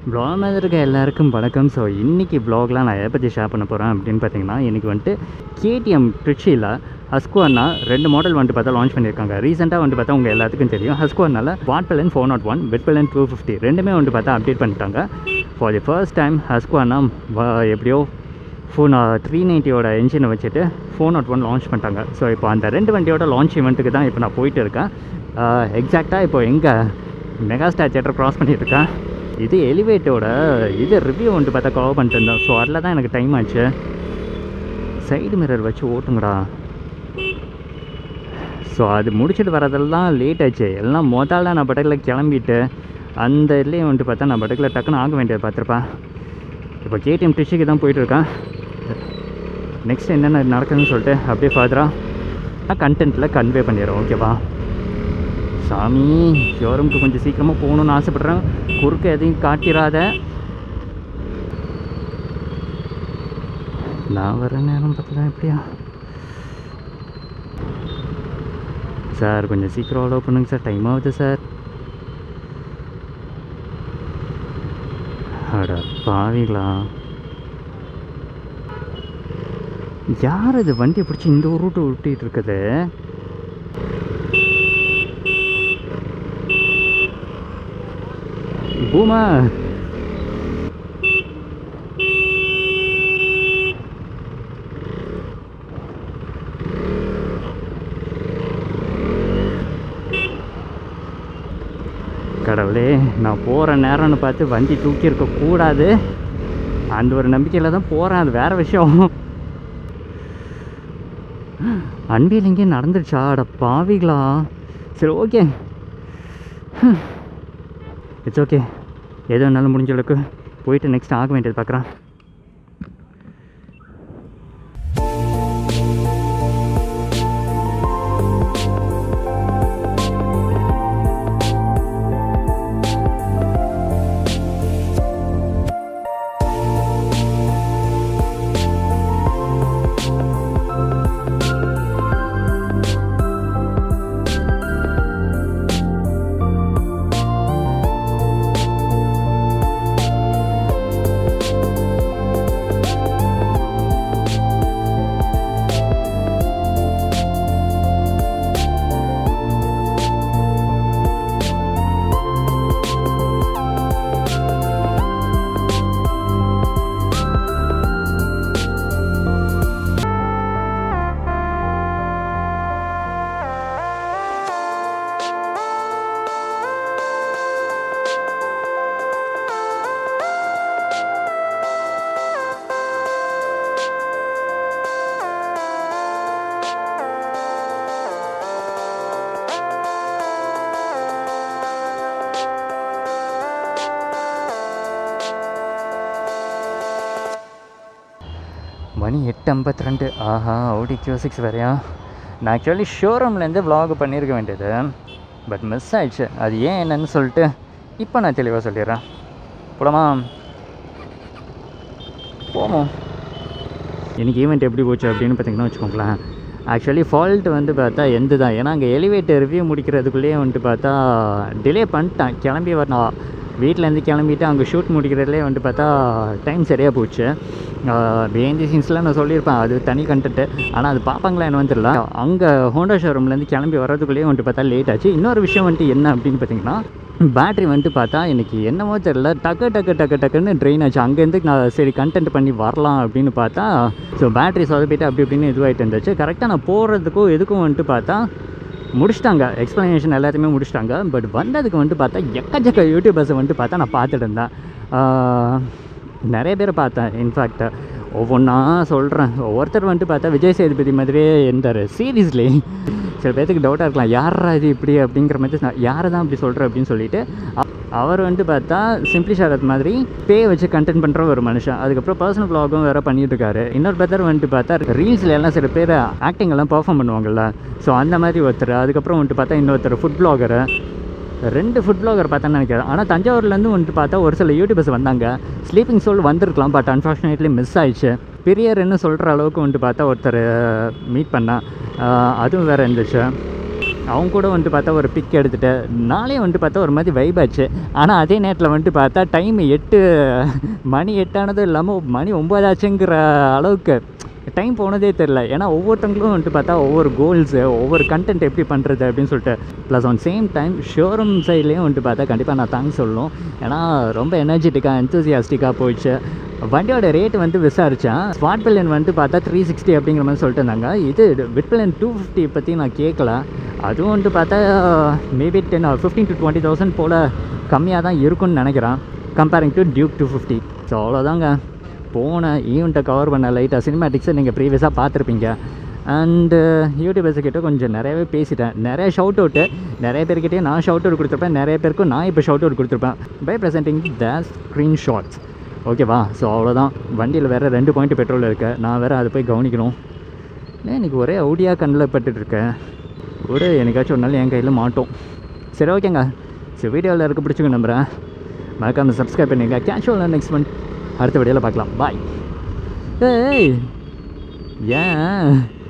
block மேலே இருக்க எல்லாருக்கும் வணக்கம் ஸோ இன்றைக்கி ப்ளாக்லாம் நான் எதை பற்றி ஷேர் பண்ண போகிறேன் அப்படின்னு பார்த்தீங்கன்னா இன்றைக்கி வந்துட்டு கேடிஎம் ட்ரிச்சியில் ஹஸ்குவர்னா ரெண்டு மாடல் வந்துட்டு பார்த்தா லான்ச் பண்ணியிருக்காங்க ரீசெண்டாக வந்துட்டு பார்த்தா உங்கள் எல்லாத்துக்கும் தெரியும் ஹஸ்குவர்னால Vitpilen four naught one பெட் பெலன் டூ ஃபிஃப்டி ரெண்டுமே வந்துட்டு பார்த்தா அப்டேட் பண்ணிட்டாங்க for the first time Husqvarna எப்படியோ ஃபோன் த்ரீ நைன்ட்டியோட என்ஜினை வச்சுட்டு ஃபோர் நாட் ஒன் லான்ச் பண்ணிட்டாங்க ஸோ இப்போ அந்த ரெண்டு வண்டியோட லான்ச் ஈவெண்ட்டுக்கு தான் இப்போ நான் போயிட்டு இருக்கேன் எக்ஸாக்டாக இப்போ எங்கே மெகாஸ்டார் தேட்டர் க்ராஸ் பண்ணிட்டு இருக்கேன் இது எலிவேட்டோட இது ரிவ்யூ வந்துட்டு பார்த்தா கவர் பண்ணிட்டு இருந்தேன் ஸோ அதில் தான் எனக்கு டைம் ஆச்சு சைடு மிரர் வச்சு ஓட்டுங்கடா ஸோ அது முடிச்சுட்டு வரதெல்லாம் லேட் ஆச்சு எல்லாம் மொதல் நான் படகுல கிளம்பிட்டு அந்த இதுலேயும் வந்துட்டு பார்த்தா நான் படகுல டக்குன்னு ஆக வேண்டியது பார்த்துருப்பேன் இப்போ கேடிஎம் டிஷ்ஷுக்கு தான் போயிட்டுருக்கேன் நெக்ஸ்ட் என்னென்ன நடக்குதுன்னு சொல்லிட்டு அப்படியே ஃபர்தராக கண்டென்ட்டில் கன்வே பண்ணிடுறோம் ஓகேவா சாமி ஷோரூமுக்கு கொஞ்சம் சீக்கிரமாக போகணுன்னு ஆசைப்பட்றேன் குறுக்க எதையும் காட்டிடாத நான் வர நேரம் பார்த்து தான் எப்படியா சார் கொஞ்சம் சீக்கிரம் அலோவ் பண்ணுங்க சார் டைம் ஆகுது சார் அட பாவிங்களா யார் இது வண்டியை பிடிச்சி இந்த ஒரு ரூட்டு விட்டிட்டு இருக்குது பூமா கடவுளே நான் போகிற நேரம்னு பார்த்து வண்டி தூக்கி இருக்க கூடாது அந்த ஒரு நம்பிக்கையில் தான் போகிறேன் அது வேறு விஷயம் அன்பில் இங்கே நடந்துருச்சா அட பாவிகளா சரி ஓகே இட்ஸ் ஓகே எது வேணாலும் முடிஞ்ச அளவுக்கு போயிட்டு நெக்ஸ்ட் ஆக வேண்டியது பார்க்குறேன் மணி எட்டு ஐம்பத்தி ரெண்டு ஆஹா ஓடி கியூ சிக்ஸ் வேறையா நான் ஆக்சுவலி ஷோரூம்லேருந்து vlog பண்ணியிருக்க வேண்டியது பட் மிஸ் ஆயிடுச்சு அது ஏன் என்னன்னு சொல்லிட்டு இப்போ நான் தெளிவாக சொல்லிடுறேன் போலாமா போவோம் எனக்கு ஈவெண்ட் எப்படி போச்சு அப்படின்னு பார்த்தீங்கன்னா வச்சுக்கோங்களேன் ஆக்சுவலி ஃபால்ட் வந்து பார்த்தா எந்த தான் ஏன்னா அங்கே எலிவேட்டர் ரிவ்யூ முடிக்கிறதுக்குள்ளேயே வந்துட்டு பார்த்தா டிலே பண்ணிட்டேன் கிளம்பி வரணும் வீட்டிலேருந்து கிளம்பிட்டு அங்கே ஷூட் முடிக்கிறதுலேயே வந்துட்டு பார்த்தா டைம் சரியாக போச்சு பிஹைண்ட் சீன்ஸ்லாம் நான் சொல்லியிருப்பேன் அது தனி கண்டென்ட்டு ஆனால் அது பார்ப்பாங்களா என்னன்னு தெரியல அங்கே ஹோண்டா ஷோரூம்லேருந்து கிளம்பி வர்றதுக்குள்ளேயே வந்துட்டு பார்த்தா லேட் ஆச்சு இன்னொரு விஷயம் வந்துட்டு என்ன அப்படின்னு பார்த்தீங்கன்னா பேட்ரி வந்துட்டு பார்த்தா எனக்கு என்னமோ தெரில டக்கு டக்கு டக்கு டக்குன்னு ட்ரெயின் ஆச்சு அங்கேருந்து நான் சரி கண்டென்ட் பண்ணி வரலாம் அப்படின்னு பார்த்தா ஸோ பேட்ரி சொதப்பிட்டு அப்படி இப்படின்னு இதுவாகிட்டு இருந்துச்சு கரெக்டாக நான் போகிறதுக்கும் எதுக்கும் வந்துட்டு பார்த்தா முடிச்சிட்டாங்க எக்ஸ்ப்ளனேஷன் எல்லாத்தையுமே முடிச்சிட்டாங்க பட் வந்ததுக்கு வந்துட்டு பார்த்தா எக்கச்சக்க யூடியூபர்ஸை வந்துட்டு பார்த்தா நான் பார்த்துட்டு இருந்தேன் ஆஹ், நிறைய பேரை பார்த்தேன் இன்ஃபேக்ட் ஒவ்வொன்றா சொல்கிறேன் ஒருத்தர் வந்துட்டு பார்த்தா விஜய் சேதுபதி மாதிரியே இருந்தார் சீரியஸ்லி சில பேர்த்துக்கு டவுட்டாக இருக்கலாம் யாரா இது இப்படி அப்படிங்கிற மாதிரி நான் யாரை தான் இப்படி சொல்கிறேன் அப்படின்னு சொல்லிட்டு அ- அவர் வந்துட்டு பார்த்தா சிம்பிளி ஷரத் மாதிரி பே வச்சு கண்டென்ட் பண்ணுற ஒரு மனுஷன் அதுக்கப்புறம் பர்சனல் வ்ளாகும் வேறு பண்ணிட்டு இருக்காரு இன்னொரு பேர் வந்துட்டு பார்த்தா ரீல்ஸில் எல்லாம் சில பேர் ஆக்டிங் எல்லாம் பெர்ஃபார்ம் பண்ணுவாங்கல்ல ஸோ அந்த மாதிரி ஒருத்தர் அதுக்கப்புறம் வந்துட்டு பார்த்தா இன்னொருத்தர் ஃபுட் ப்ளாகரு ரெண்டு ஃபுட் ப்ளாகர் பார்த்தேன்னு நினைக்கிறேன் ஆனால் தஞ்சாவூர்லேருந்து வந்துட்டு பார்த்தா ஒரு சில யூடியூபர்ஸ் வந்தாங்க ஸ்லீப்பிங் சோல் வந்திருக்கலாம் பட் அன்ஃபார்ச்சுனேட்லி மிஸ் ஆயிடுச்சு பெரியர்னு சொல்கிற அளவுக்கு வந்துட்டு பார்த்தா ஒருத்தர் மீட் பண்ணேன் ஆஹ் அதுவும் வேறு இருந்துச்சு அவங்க கூட வந்துட்டு பார்த்தா ஒரு பிக் எடுத்துட்டு நாளே வந்துட்டு பார்த்தா ஒரு மாதிரி வைப் ஆச்சு ஆனால் அதே நேரத்தில் வந்துட்டு பார்த்தா டைம் எட்டு மணி எட்டானதும் இல்லாமல் மணி ஒம்பதாச்சுங்கிற அளவுக்கு டைம் போனதே தெரில ஏன்னா ஒவ்வொருத்தவங்களும் வந்துட்டு பார்த்தா ஒவ்வொரு கோல்ஸு ஒவ்வொரு கண்டென்ட் எப்படி பண்ணுறது அப்படின்னு சொல்லிட்டு plus on same time showroom சைட்லேயும் வந்துட்டு பார்த்தா கண்டிப்பாக நான் தேங்க்ஸ் சொல்லணும் ஏன்னா ரொம்ப எனர்ஜெட்டிக்காக எந்தூசியாஸ்டிக்காக போயிடுச்சு வண்டியோட ரேட் வந்து விசாரித்தேன் ஸ்மார்ட் பில்லியன் வந்துட்டு பார்த்தா த்ரீ சிக்ஸ்டி அப்படிங்கிற மாதிரி சொல்லிட்டு இருந்தாங்க இது பிட்பில்லியன் டூ ஃபிஃப்டி பற்றி நான் கேட்கல அதுவும் வந்துட்டு பார்த்தா maybe ten fifteen to twenty thousand போல் கம்மியாக தான் இருக்கும்னு நினைக்கிறேன் comparing to Duke two fifty so அவ்வளோதாங்க போன ஈவெண்ட்டை கவர் பண்ண லைட்டாக சினிமேட்டிக்ஸை நீங்கள் ப்ரீவியஸாக பார்த்துருப்பீங்க அண்டு யூடியூபர்ஸுக்கிட்ட கொஞ்சம் நிறையவே பேசிட்டேன் நிறைய ஷவுட் அவுட்டு நிறைய பேர்கிட்டயே நான் ஷவுட் அவுட் கொடுத்துருப்பேன் நிறைய பேருக்கும் நான் இப்போ ஷவுட் அவுட் கொடுத்துருப்பேன் பை ப்ரெசென்டிங் த ஸ்க்ரீன்ஷாட்ஸ் ஓகேவா ஸோ அவ்வளோதான் வண்டியில் வேறு ரெண்டு பாயிண்ட் பெட்ரோல் இருக்கு நான் வேறு அதை போய் கவனிக்கணும் ஏன் இன்னைக்கு ஒரே அவுடியாக கண்ணில் பட்டுட்ருக்கேன் கூட என்னைக்காச்சும் ஒரு நாள் என் கையில் மாட்டோம் சரி ஓகேங்க சரி வீடியோவில் இருக்க பிடிச்சிக்க நம்புகிறேன் மறக்காம சப்ஸ்கிரைப் பண்ணிங்க கேஷுவல் நெக்ஸ்ட் மந்த் அடுத்த வீடியோவில் பார்க்கலாம் பாய் ஏய் ஏன்